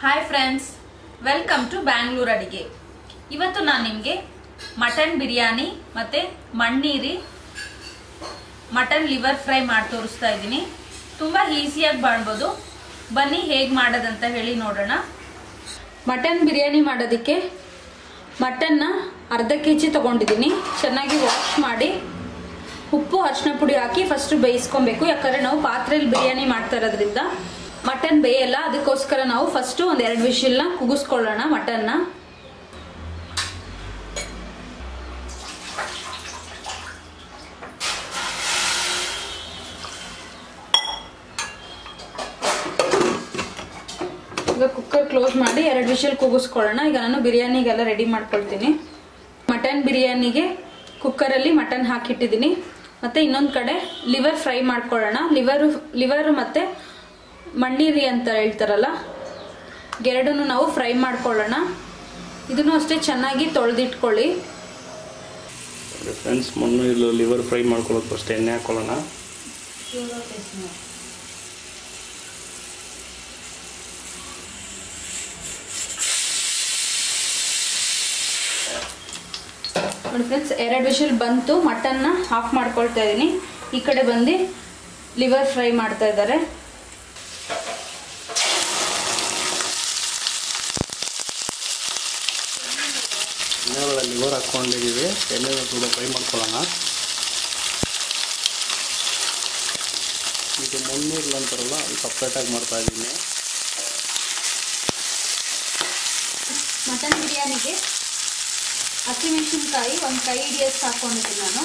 hi friends welcome to Bangalore ಅಡಿಗೆ ಇವತ್ತು ನಾನು ನಿಮಗೆ ಮಟನ್ ಬಿರಿಯಾನಿ ಮತ್ತು ಮಣ್ಣೀರಿ ಮಟನ್ ಲಿವರ್ ಫ್ರೈ ಮಾಡಿ ತೋರಿಸ್ತಾ ಇದ್ದೀನಿ ತುಂಬ ಈಸಿಯಾಗಿ ಮಾಡ್ಬೋದು ಬನ್ನಿ ಹೇಗೆ ಮಾಡೋದಂತ ಹೇಳಿ ನೋಡೋಣ ಮಟನ್ ಬಿರಿಯಾನಿ ಮಾಡೋದಕ್ಕೆ ಮಟನ್ನ ಅರ್ಧ ಕೆ ಜಿ ತೊಗೊಂಡಿದ್ದೀನಿ ಚೆನ್ನಾಗಿ ವಾಶ್ ಮಾಡಿ ಉಪ್ಪು ಅರಿಶಿನ ಪುಡಿ ಹಾಕಿ ಫಸ್ಟ್ ಬೇಯಿಸ್ಕೊಬೇಕು ಯಾಕಂದರೆ ನಾವು ಪಾತ್ರೆಯಲ್ಲಿ ಬಿರಿಯಾನಿ ಮಾಡ್ತಾ ಇರೋದ್ರಿಂದ ಮಟನ್ ಬೇಯಲ್ಲ ಅದಕ್ಕೋಸ್ಕರ ನಾವು ಫಸ್ಟು ಒಂದು ಎರಡು ವಿಷಲ್ನ ಕುಗಿಸ್ಕೊಳ್ಳೋಣ ಮಟನ್ನ ಈಗ ಕುಕ್ಕರ್ ಕ್ಲೋಸ್ ಮಾಡಿ ಎರಡು ವಿಷಲ್ ಕೂಗಿಸ್ಕೊಳ್ಳೋಣ ಈಗ ನಾನು ಬಿರಿಯಾನಿಗೆಲ್ಲ ರೆಡಿ ಮಾಡ್ಕೊಳ್ತೀನಿ ಮಟನ್ ಬಿರಿಯಾನಿಗೆ ಕುಕ್ಕರಲ್ಲಿ ಮಟನ್ ಹಾಕಿಟ್ಟಿದ್ದೀನಿ ಮತ್ತು ಇನ್ನೊಂದು ಕಡೆ ಲಿವರ್ ಫ್ರೈ ಮಾಡ್ಕೊಳ್ಳೋಣ ಲಿವರು ಲಿವರು ಮತ್ತು ಮಣ್ಣೀರಿ ಅಂತ ಹೇಳ್ತಾರಲ್ಲ ಎರಡನ್ನೂ ನಾವು ಫ್ರೈ ಮಾಡ್ಕೊಳ್ಳೋಣ ಇದನ್ನು ಅಷ್ಟೇ ಚೆನ್ನಾಗಿ ತೊಳೆದಿಟ್ಕೊಳ್ಳಿ ಫ್ರೆಂಡ್ಸ್ ಮಣ್ಣು ಇಲ್ಲ ಲಿವರ್ ಫ್ರೈ ಮಾಡ್ಕೊಳ್ಳೋದು ಫಸ್ಟ್ ಎಣ್ಣೆ ಹಾಕೊಳ್ಳೋಣ ನೋಡಿ ಫ್ರೆಂಡ್ಸ್ ಎರಡು ವಿಷಲ್ ಬಂತು ಮಟನ್ನ ಆಫ್ ಮಾಡ್ಕೊಳ್ತಾ ಇದ್ದೀನಿ ಈ ಕಡೆ ಬಂದು ಲಿವರ್ ಫ್ರೈ ಮಾಡ್ತಾ ಇದ್ದಾರೆ ಎಣ್ಣೆ ಒಳಗೆ ಲಿವರ್ ಹಾಕ್ಕೊಂಡಿದ್ದೀವಿ ಎಣ್ಣೆ ಸ್ವಲ್ಪ ಫ್ರೈ ಮಾಡ್ಕೊಳ್ಳೋಣ ಇದು ಮಣ್ಣೀರ್ಲು ಅಂತಾರಲ್ಲ ಅದು ಸಪ್ರೇಟಾಗಿ ಮಾಡ್ತಾ ಇದ್ದೀನಿ ಮಟನ್ ಬಿರಿಯಾನಿಗೆ ಹಸಿಮೆಣಸಿನ್ಕಾಯಿ ಒಂದು ಕೈ ಹಿಡಿಯಷ್ಟು ಹಾಕ್ಕೊಂಡಿದ್ದೀನಿ ನಾನು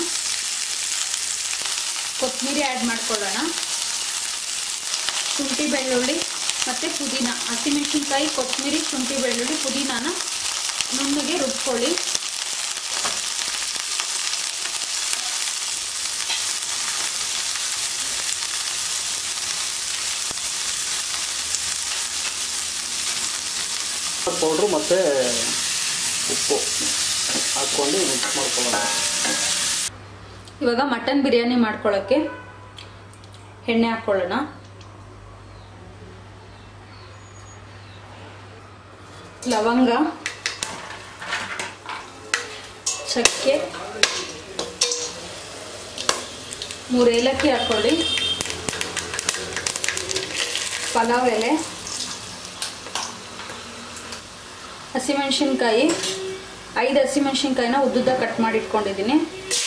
ಕೊತ್ತಂಬರಿ ಆ್ಯಡ್ ಮಾಡ್ಕೊಳ್ಳೋಣ ಶುಂಠಿ ಬೆಳ್ಳುಳ್ಳಿ ಮತ್ತು ಪುದೀನ ಹಸಿಮೆಣಸಿನ್ಕಾಯಿ ಕೊತ್ತಂಬರಿ ಶುಂಠಿ ಬೆಳ್ಳುಳ್ಳಿ ಪುದೀನಾನ ನುಣ್ಣಗೆ ರುಬ್ಕೊಳ್ಳಿ ಪೌಡ್ರು ಮತ್ತು ಉಪ್ಪು ಹಾಕ್ಕೊಂಡು ಮಿಕ್ಸ್ ಮಾಡ್ಕೊಳ್ಳೋಣ ಇವಾಗ ಮಟನ್ ಬಿರಿಯಾನಿ ಮಾಡ್ಕೊಳ್ಳೋಕ್ಕೆ ಎಣ್ಣೆ ಹಾಕ್ಕೊಳ್ಳೋಣ ಲವಂಗ ಚಕ್ಕೆ ಮೂರು ಏಲಕ್ಕಿ ಹಾಕ್ಕೊಳ್ಳಿ ಪಲಾವ್ ಎಲೆ ಹಸಿಮೆಣಸಿನ್ಕಾಯಿ ಐದು ಹಸಿಮೆಣಸಿನ್ಕಾಯಿನ ಉದ್ದುದ್ದ ಕಟ್ ಮಾಡಿ ಇಟ್ಕೊಂಡಿದ್ದೀನಿ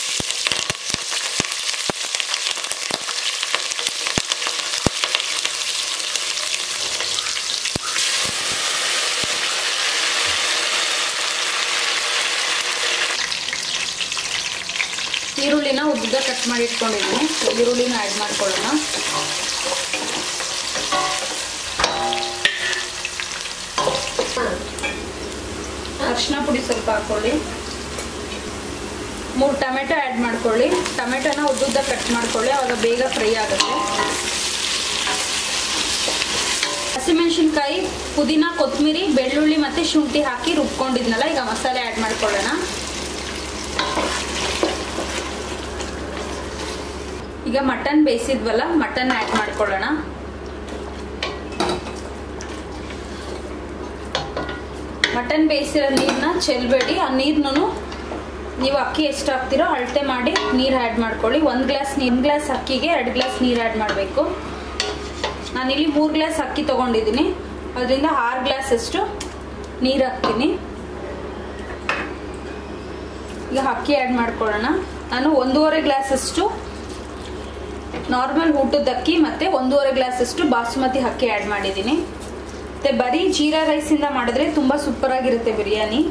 ಈರುಳ್ಳಿನ ಉದ್ದ ಕಟ್ ಮಾಡಿ ಇಟ್ಕೊಂಡಿದ್ದೀನಿ ಈರುಳ್ಳಿನ ಆ್ಯಡ್ ಮಾಡ್ಕೊಳ್ಳೋಣ ಅರಿಶಿನ ಪುಡಿ ಸ್ವಲ್ಪ ಹಾಕೊಳ್ಳಿ ಮೂರು ಟೊಮೆಟೊ ಆ್ಯಡ್ ಮಾಡ್ಕೊಳ್ಳಿ ಟೊಮೆಟೊನ ಉದ್ದುದ್ದ ಕಟ್ ಮಾಡ್ಕೊಳ್ಳಿ ಆವಾಗ ಬೇಗ ಫ್ರೈ ಆಗುತ್ತೆ ಹಸಿಮೆಣಸಿನ್ಕಾಯಿ ಪುದೀನ ಕೊತ್ತಂಬರಿ ಬೆಳ್ಳುಳ್ಳಿ ಮತ್ತು ಶುಂಠಿ ಹಾಕಿ ರುಬ್ಕೊಂಡಿದ್ನಲ್ಲ ಈಗ ಮಸಾಲೆ ಆ್ಯಡ್ ಮಾಡ್ಕೊಳ್ಳೋಣ ಈಗ ಮಟನ್ ಬೇಯಿಸಿದ್ವಲ್ಲ ಮಟನ್ ಆ್ಯಡ್ ಮಾಡ್ಕೊಳ್ಳೋಣ ಮಟನ್ ಬೇಯಿಸಿರೋ ನೀರನ್ನ ಚೆಲ್ಬೇಡಿ ಆ ನೀರನ್ನು ನೀವು ಅಕ್ಕಿ ಎಷ್ಟು ಹಾಕ್ತಿರೋ ಅಳತೆ ಮಾಡಿ ನೀರು ಆ್ಯಡ್ ಮಾಡ್ಕೊಳ್ಳಿ ಒಂದು ಗ್ಲಾಸ್ ನೀರು ಗ್ಲಾಸ್ ಅಕ್ಕಿಗೆ ಎರಡು ಗ್ಲಾಸ್ ನೀರು ಆ್ಯಡ್ ಮಾಡಬೇಕು ನಾನಿಲ್ಲಿ ಮೂರು ಗ್ಲಾಸ್ ಅಕ್ಕಿ ತೊಗೊಂಡಿದ್ದೀನಿ ಅದರಿಂದ ಆರು ಗ್ಲಾಸ್ ಅಷ್ಟು ನೀರು ಹಾಕ್ತೀನಿ ಈಗ ಅಕ್ಕಿ ಆ್ಯಡ್ ಮಾಡ್ಕೊಳ್ಳೋಣ ನಾನು ಒಂದೂವರೆ ಗ್ಲಾಸ್ ಅಷ್ಟು ನಾರ್ಮಲ್ ಊಟದ ಅಕ್ಕಿ ಮತ್ತು ಒಂದೂವರೆ ಗ್ಲಾಸ್ ಅಷ್ಟು ಬಾಸುಮತಿ ಅಕ್ಕಿ ಆ್ಯಡ್ ಮಾಡಿದ್ದೀನಿ ಮತ್ತು ಬರೀ ಜೀರಾ ರೈಸಿಂದ ಮಾಡಿದ್ರೆ ತುಂಬ ಸೂಪರ್ ಆಗಿರುತ್ತೆ ಬಿರಿಯಾನಿ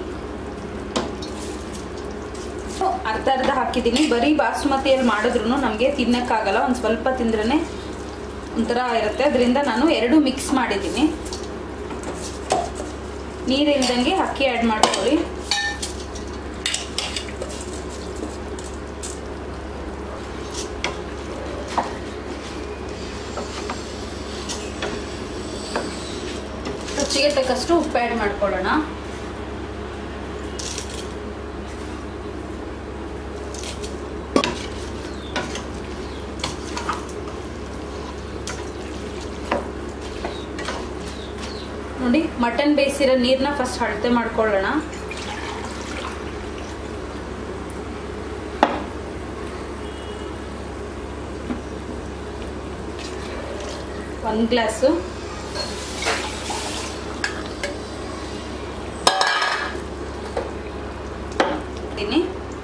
ಅರ್ಧ ಅರ್ಧ ಹಾಕಿದ್ದೀನಿ ಬರೀ ಬಾಸುಮತಿಯಲ್ಲಿ ಮಾಡಿದ್ರು ನಮಗೆ ತಿನ್ನಕ್ಕಾಗಲ್ಲ ಒಂದು ಸ್ವಲ್ಪ ತಿಂದ್ರೇ ಒಂಥರ ಇರುತ್ತೆ ಅದರಿಂದ ನಾನು ಎರಡು ಮಿಕ್ಸ್ ಮಾಡಿದ್ದೀನಿ ನೀರಿಲ್ದಂಗೆ ಅಕ್ಕಿ ಆ್ಯಡ್ ಮಾಡ್ಕೊಳ್ಳಿ ರುಚಿಗೆ ತಕ್ಕಷ್ಟು ಉಪ್ಪು ಆ್ಯಡ್ ಮಾಡ್ಕೊಳ್ಳೋಣ ನೋಡಿ ಮಟನ್ ಬೇಯಿಸಿರೋ ನೀರನ್ನ ಫಸ್ಟ್ ಅಳತೆ ಮಾಡ್ಕೊಳ್ಳೋಣ ಒಂದು ಗ್ಲಾಸು ಹಾಕ್ತೀನಿ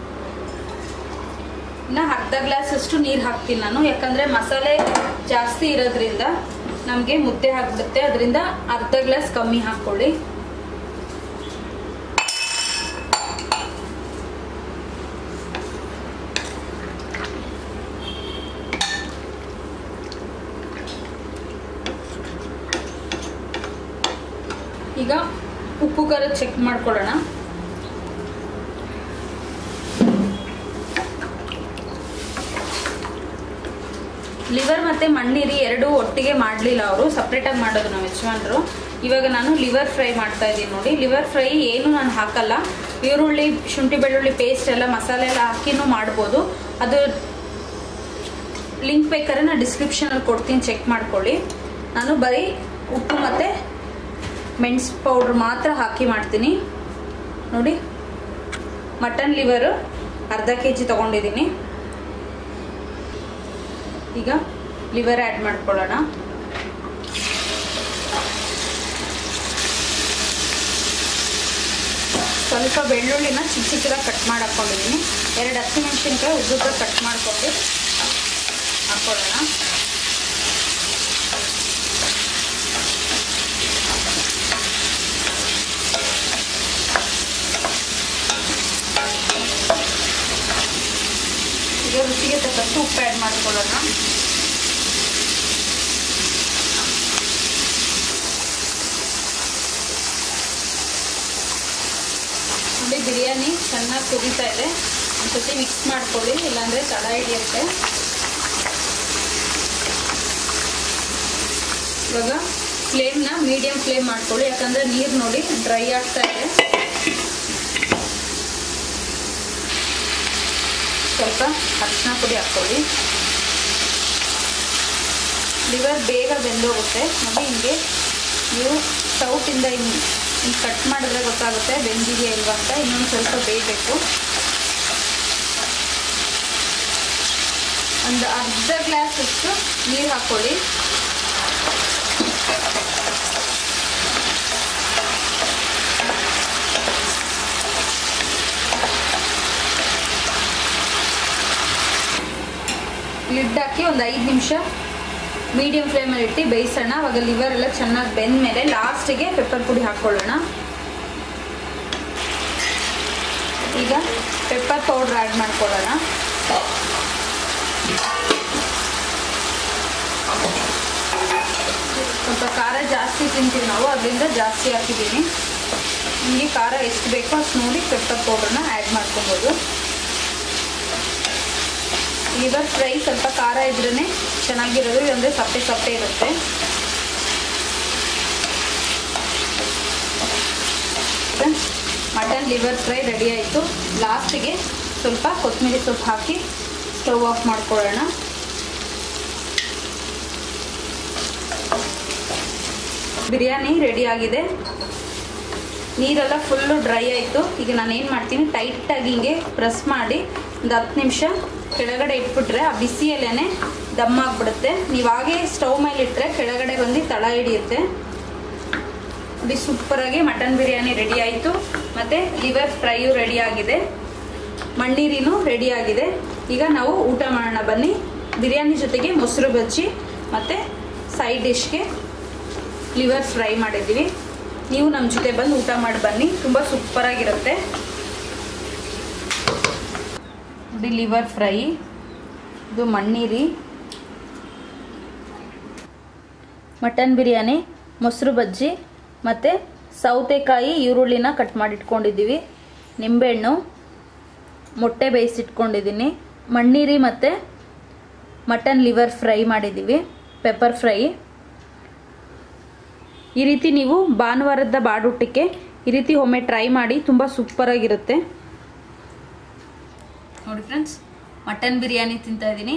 ಇನ್ನು ಅರ್ಧ ಗ್ಲಾಸ್ ಅಷ್ಟು ನೀರು ಹಾಕ್ತೀನಿ ನಾನು ಯಾಕಂದ್ರೆ ಮಸಾಲೆ ಜಾಸ್ತಿ ಇರೋದ್ರಿಂದ ನಮಗೆ ಮುದ್ದೆ ಹಾಕ್ಬಿಡುತ್ತೆ ಅದರಿಂದ ಅರ್ಧ ಗ್ಲಾಸ್ ಕಮ್ಮಿ ಹಾಕ್ಕೊಳ್ಳಿ ಈಗ ಉಪ್ಪು ಖಾರ ಚೆಕ್ ಮಾಡ್ಕೊಳ್ಳೋಣ ಲಿವರ್ ಮತ್ತೆ ಮಣ್ಣೀರಿ ಎರಡು ಒಟ್ಟಿಗೆ ಮಾಡಲಿಲ್ಲ ಅವರು ಸಪ್ರೇಟಾಗಿ ಮಾಡೋದು ನಮ್ಮ ಯಜಮಾನ್ರು ಇವಾಗ ನಾನು ಲಿವರ್ ಫ್ರೈ ಮಾಡ್ತಾ ಇದ್ದೀನಿ ನೋಡಿ ಲಿವರ್ ಫ್ರೈ ಏನು ನಾನು ಹಾಕಲ್ಲ ಈರುಳ್ಳಿ ಶುಂಠಿ ಬೆಳ್ಳುಳ್ಳಿ ಪೇಸ್ಟ್ ಎಲ್ಲ ಮಸಾಲೆ ಎಲ್ಲ ಹಾಕಿನೂ ಮಾಡ್ಬೋದು ಅದು ಲಿಂಕ್ ಬೇಕಾದ್ರೆ ನಾನು ಡಿಸ್ಕ್ರಿಪ್ಷನಲ್ಲಿ ಕೊಡ್ತೀನಿ ಚೆಕ್ ಮಾಡ್ಕೊಳ್ಳಿ ನಾನು ಬರೀ ಉಪ್ಪು ಮತ್ತು ಮೆಣಸು ಪೌಡ್ರ್ ಮಾತ್ರ ಹಾಕಿ ಮಾಡ್ತೀನಿ ನೋಡಿ ಮಟನ್ ಲಿವರು ಅರ್ಧ ಕೆ ಜಿ ತೊಗೊಂಡಿದ್ದೀನಿ ಈಗ ಲಿವರ್ ಆ್ಯಡ್ ಮಾಡ್ಕೊಳ್ಳೋಣ ಸ್ವಲ್ಪ ಬೆಳ್ಳುಳ್ಳಿನ ಚಿಕ್ಕ ಚಿಕ್ಕದಾಗಿ ಕಟ್ ಮಾಡಿ ಹಾಕ್ಕೊಂಡಿದ್ದೀನಿ ಎರಡು ಹಸಿಮೆಣಸಿನ್ಕಾಯಿ ಉದ್ದುದ್ದ ಕಟ್ ಮಾಡ್ಕೊಂಡು ಹಾಕ್ಕೊಳ್ಳೋಣ ಈಗ ರುಚಿಗೆ ತಕ್ಕಷ್ಟು ಉಪ್ಪು ಆ್ಯಡ್ ಮಾಡ್ಕೊಳ್ಳೋಣ ನೋಡಿ ಬಿರಿಯಾನಿ ಚೆನ್ನಾಗಿ ಕುದೀತಾ ಇದೆ ಒಂದ್ಸತಿ ಮಿಕ್ಸ್ ಮಾಡ್ಕೊಳ್ಳಿ ಇಲ್ಲಾಂದರೆ ತಡ ಹಿಡಿಯುತ್ತೆ ಇವಾಗ ಫ್ಲೇಮ್ನ ಮೀಡಿಯಂ ಫ್ಲೇಮ್ ಮಾಡ್ಕೊಳ್ಳಿ ಯಾಕಂದರೆ ನೀರು ನೋಡಿ ಡ್ರೈ ಆಗ್ತಾ ಇದೆ ಸ್ವಲ್ಪ ಅರಿಶಿನ ಪುಡಿ ಹಾಕ್ಕೊಳ್ಳಿ ಲಿವರ್ ಬೇಗ ಬೆಂದೋಗುತ್ತೆ ನೋಡಿ ಹಿಂಗೆ ನೀವು ಸೌಟಿಂದ ಹಿಂಗೆ ಹಿಂಗೆ ಕಟ್ ಮಾಡಿದ್ರೆ ಗೊತ್ತಾಗುತ್ತೆ ಬೆಂದಿದೆಯಾ ಇಲ್ವಾ ಅಂತ ಇನ್ನೊಂದು ಸ್ವಲ್ಪ ಬೇಯಬೇಕು ಒಂದು ಅರ್ಧ ಗ್ಲಾಸ್ ಅಷ್ಟು ನೀರು ಹಾಕ್ಕೊಳ್ಳಿ ಲಿಡ್ ಹಾಕಿ ಒಂದು ಐದು ನಿಮಿಷ ಮೀಡಿಯಂ ಫ್ಲೇಮಲ್ಲಿ ಇಟ್ಟು ಬೇಯಿಸೋಣ ಅವಾಗ ಲಿವರ್ ಎಲ್ಲ ಚೆನ್ನಾಗಿ ಬೆಂದ ಮೇಲೆ ಲಾಸ್ಟಿಗೆ ಪೆಪ್ಪರ್ ಪುಡಿ ಹಾಕ್ಕೊಳ್ಳೋಣ ಈಗ ಪೆಪ್ಪರ್ ಪೌಡ್ರ್ ಆ್ಯಡ್ ಮಾಡ್ಕೊಳ್ಳೋಣ ಸ್ವಲ್ಪ ಖಾರ ಜಾಸ್ತಿ ತಿಂತೀವಿ ನಾವು ಅದರಿಂದ ಜಾಸ್ತಿ ಹಾಕಿದ್ದೀನಿ ನಿಮಗೆ ಖಾರ ಎಷ್ಟು ಬೇಕೋ ಅಷ್ಟು ನೋಡಿ ಪೆಪ್ಪರ್ ಪೌಡ್ರನ್ನ ಆ್ಯಡ್ ಮಾಡ್ಕೊಬೋದು ಲಿವರ್ ಫ್ರೈ ಸ್ವಲ್ಪ ಖಾರ ಇದ್ರೇ ಚೆನ್ನಾಗಿರೋದು ಇಲ್ಲಾಂದರೆ ಸಪ್ಪೆ ಸಪ್ಪೆ ಇರುತ್ತೆ ಮಟನ್ ಲಿವರ್ ಫ್ರೈ ರೆಡಿ ಆಯಿತು ಲಾಸ್ಟಿಗೆ ಸ್ವಲ್ಪ ಕೊತ್ತಂಬರಿ ಸೊಪ್ಪು ಹಾಕಿ ಸ್ಟವ್ ಆಫ್ ಮಾಡ್ಕೊಳ್ಳೋಣ ಬಿರಿಯಾನಿ ರೆಡಿ ಆಗಿದೆ ನೀರೆಲ್ಲ ಫುಲ್ಲು ಡ್ರೈ ಆಯಿತು ಈಗ ನಾನು ಏನು ಮಾಡ್ತೀನಿ ಟೈಟಾಗಿ ಹಿಂಗೆ ಪ್ರೆಸ್ ಮಾಡಿ ಒಂದು ಹತ್ತು ನಿಮಿಷ ಕೆಳಗಡೆ ಇಟ್ಬಿಟ್ರೆ ಆ ಬಿಸಿಯಲ್ಲೇ ದಮ್ ಆಗಿಬಿಡುತ್ತೆ ನೀವು ಹಾಗೆ ಸ್ಟವ್ ಮೇಲೆ ಇಟ್ಟರೆ ಕೆಳಗಡೆ ಬಂದು ತಳ ಹಿಡಿಯುತ್ತೆ ನೋಡಿ ಸೂಪರಾಗಿ ಮಟನ್ ಬಿರಿಯಾನಿ ರೆಡಿ ಆಯಿತು ಮತ್ತು ಲಿವರ್ ಫ್ರೈಯು ರೆಡಿ ಆಗಿದೆ ಮಣ್ಣೀರಿನೂ ರೆಡಿ ಆಗಿದೆ ಈಗ ನಾವು ಊಟ ಮಾಡೋಣ ಬನ್ನಿ ಬಿರಿಯಾನಿ ಜೊತೆಗೆ ಮೊಸರು ಬಜ್ಜಿ ಮತ್ತು ಸೈಡ್ ಡಿಶ್ಗೆ ಲಿವರ್ ಫ್ರೈ ಮಾಡಿದ್ದೀವಿ ನೀವು ನಮ್ಮ ಜೊತೆ ಬಂದು ಊಟ ಮಾಡಿ ಬನ್ನಿ ತುಂಬ ಸೂಪರಾಗಿರುತ್ತೆ ನೋಡಿ ಲಿವರ್ ಫ್ರೈ ಇದು ಮಣ್ಣೀರಿ ಮಟನ್ ಬಿರಿಯಾನಿ ಮೊಸರು ಬಜ್ಜಿ ಮತ್ತು ಸೌತೆಕಾಯಿ ಈರುಳ್ಳಿನ ಕಟ್ ಮಾಡಿ ಇಟ್ಕೊಂಡಿದ್ದೀವಿ ನಿಂಬೆಹಣ್ಣು ಮೊಟ್ಟೆ ಬೇಯಿಸಿಟ್ಕೊಂಡಿದ್ದೀನಿ ಮಣ್ಣೀರಿ ಮತ್ತು ಮಟನ್ ಲಿವರ್ ಫ್ರೈ ಮಾಡಿದ್ದೀವಿ ಪೆಪ್ಪರ್ ಫ್ರೈ ಈ ರೀತಿ ನೀವು ಭಾನುವಾರದ ಬಾಡೂಟಕ್ಕೆ ಈ ರೀತಿ ಒಮ್ಮೆ ಟ್ರೈ ಮಾಡಿ ತುಂಬ ಸೂಪರಾಗಿರುತ್ತೆ ನೋಡಿ ಫ್ರೆಂಡ್ಸ್ ಮಟನ್ ಬಿರಿಯಾನಿ ತಿಂತಾ ಇದ್ದೀನಿ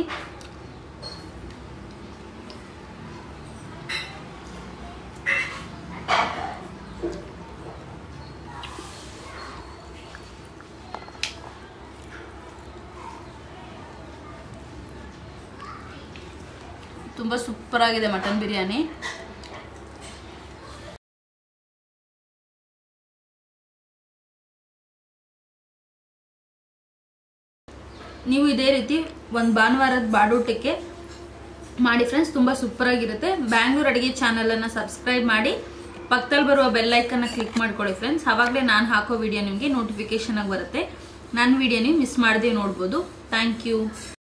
ತುಂಬ ಸೂಪರ್ ಆಗಿದೆ ಮಟನ್ ಬಿರಿಯಾನಿ ನೀವು ಇದೇ ರೀತಿ ಒಂದು ಭಾನುವಾರದ ಬಾಡೂಟಕ್ಕೆ ಮಾಡಿ ಫ್ರೆಂಡ್ಸ್ ತುಂಬ ಸೂಪರ್ ಆಗಿರುತ್ತೆ ಬ್ಯಾಂಗ್ಳೂರ್ ಅಡುಗೆ ಚಾನಲನ್ನು ಸಬ್ಸ್ಕ್ರೈಬ್ ಮಾಡಿ ಪಕ್ಕದಲ್ಲಿ ಬರುವ ಬೆಲ್ ಐಕನ್ನ ಕ್ಲಿಕ್ ಮಾಡ್ಕೊಳ್ಳಿ ಫ್ರೆಂಡ್ಸ್ ಆವಾಗಲೇ ನಾನು ಹಾಕೋ ವಿಡಿಯೋ ನಿಮಗೆ ನೋಟಿಫಿಕೇಶನ್ ಆಗಿ ಬರುತ್ತೆ ನನ್ನ ವಿಡಿಯೋ ನೀವು ಮಿಸ್ ಮಾಡದೆ ನೋಡ್ಬೋದು ಥ್ಯಾಂಕ್ ಯು